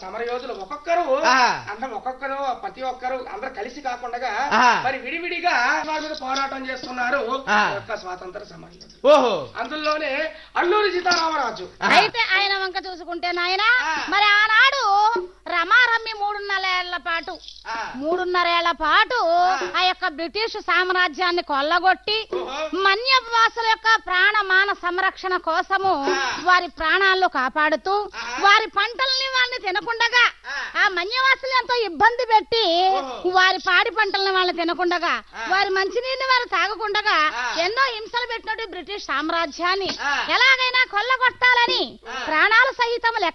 సమరయోధులు ఒక్కొక్కరు ఆహా. అందరం ఒక్కొక్కరు ప్రతి ఒక్కరు అందరు కలిసి కాకుండా ఆహా. మరి విడివిడిగా వారి మీద పోరాటం చేస్తున్నారు ఆహా. ఈ యొక్క స్వాతంత్ర సమరయోధులు ఓహో అందులోనే అల్లూరి సీతారామరాజు ఆహా. అయితే ఆయన వంక చూసుకుంటే నాయన ఆ. మరి ఆనాడు రమారమ్మి మూడున్నరేళ్ల పాటు ఆ. మూడున్నరేళ్ల పాటు ఆ. ఆ యొక్క బ్రిటిష్ సామ్రాజ్యాన్ని కొల్లగొట్టి ఓహో. మన్యవాసుల యొక్క ప్రాణ మాన సంరక్షణ కోసము ఆ. వారి ప్రాణాలను కాపాడుతూ ఆ. వారి పంటల్ని వాళ్ళని తినకుండగా ఆ. ఆ మన్యవాసులు ఎంతో ఇబ్బంది పెట్టి ఓహో. వారి పాడి పంటలను వాళ్ళని తినకుండగా ఆ. వారి మంచినీళ్ళని వారు తాగకుండగా ఆ. ఎన్నో హింసలు పెట్టినట్టు బ్రిటిష్ సామ్రాజ్యాన్ని ఆ. ఎలాగైనా కొల్లగొట్టాలని ఆ. ప్రాణాలు సహితం లెక్క